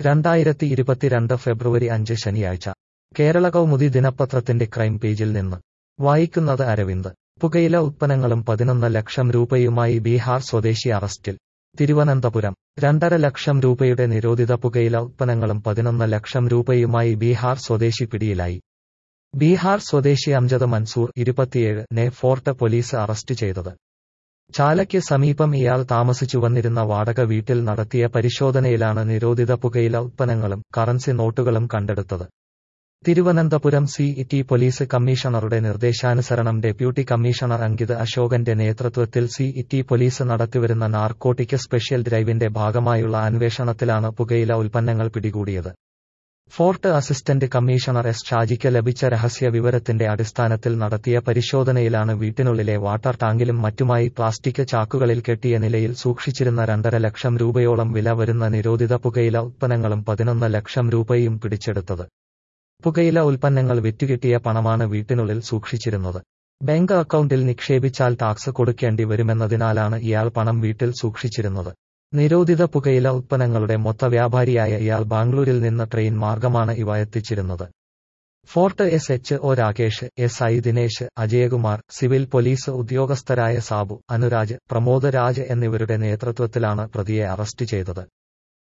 രണ്ടായിരത്തി ഇരുപത്തിരണ്ട് ഫെബ്രുവരി അഞ്ച് ശനിയാഴ്ച കേരള കൗമുദി ദിനപത്രത്തിന്റെ ക്രൈം പേജിൽ നിന്ന് വായിക്കുന്നത് അരവിന്ദ് പുകയില ഉത്പന്നങ്ങളും പതിനൊന്ന് ലക്ഷം രൂപയുമായി ബീഹാർ സ്വദേശി അറസ്റ്റിൽ തിരുവനന്തപുരം രണ്ടര ലക്ഷം രൂപയുടെ നിരോധിത പുകയില ഉത്പന്നങ്ങളും പതിനൊന്ന് ലക്ഷം രൂപയുമായി ബീഹാർ സ്വദേശി പിടിയിലായി ബീഹാർ സ്വദേശി അംജദ് മൻസൂർ ഇരുപത്തിയേഴ് നെ ഫോർട്ട് പോലീസ് അറസ്റ്റ് ചെയ്തത് ചാലയ്ക്ക് സമീപം ഇയാൾ താമസിച്ചു വന്നിരുന്ന വാടക വീട്ടിൽ നടത്തിയ പരിശോധനയിലാണ് നിരോധിത പുകയില ഉത്പന്നങ്ങളും കറൻസി നോട്ടുകളും കണ്ടെടുത്തത് തിരുവനന്തപുരം സി ടി പോലീസ് കമ്മീഷണറുടെ നിർദ്ദേശാനുസരണം ഡെപ്യൂട്ടി കമ്മീഷണർ അങ്കിത് അശോകന്റെ നേതൃത്വത്തിൽ സി ടി പോലീസ് നടത്തിവരുന്ന നാർക്കോട്ടിക് സ്പെഷ്യൽ ഡ്രൈവിന്റെ ഭാഗമായുള്ള അന്വേഷണത്തിലാണ് പുകയില ഉൽപ്പന്നങ്ങൾ പിടികൂടിയത് ഫോർട്ട് അസിസ്റ്റന്റ് കമ്മീഷണർ എസ് ഷാജിക്ക് ലഭിച്ച രഹസ്യ വിവരത്തിന്റെ അടിസ്ഥാനത്തിൽ നടത്തിയ പരിശോധനയിലാണ് വീട്ടിനുള്ളിലെ വാട്ടർ ടാങ്കിലും മറ്റുമായി പ്ലാസ്റ്റിക് ചാക്കുകളിൽ കെട്ടിയ നിലയിൽ സൂക്ഷിച്ചിരുന്ന രണ്ടര ലക്ഷം രൂപയോളം വില വരുന്ന നിരോധിത പുകയില ഉത്പന്നങ്ങളും പതിനൊന്ന് ലക്ഷം രൂപയും പിടിച്ചെടുത്തത് പുകയില ഉൽപ്പന്നങ്ങൾ വിറ്റുകിട്ടിയ പണമാണ് വീട്ടിനുള്ളിൽ സൂക്ഷിച്ചിരുന്നത് ബാങ്ക് അക്കൗണ്ടിൽ നിക്ഷേപിച്ചാൽ ടാക്സ് കൊടുക്കേണ്ടി വരുമെന്നതിനാലാണ് ഇയാൾ പണം വീട്ടിൽ സൂക്ഷിച്ചിരുന്നത് നിരോധിത പുകയില ഉത്പന്നങ്ങളുടെ മൊത്ത വ്യാപാരിയായ ഇയാൾ ബാംഗ്ലൂരിൽ നിന്ന് ട്രെയിൻ മാർഗമാണ് ഇവ എത്തിച്ചിരുന്നത് fort S H O Rakesh S I Dinesh Ajayakumar civil police ഉദ്യോഗസ്ഥരായ സാബു അനുരാജ് പ്രമോദ് രാജ് എന്നിവരുടെ നേതൃത്വത്തിലാണ് പ്രതിയെ അറസ്റ്റ് ചെയ്തത്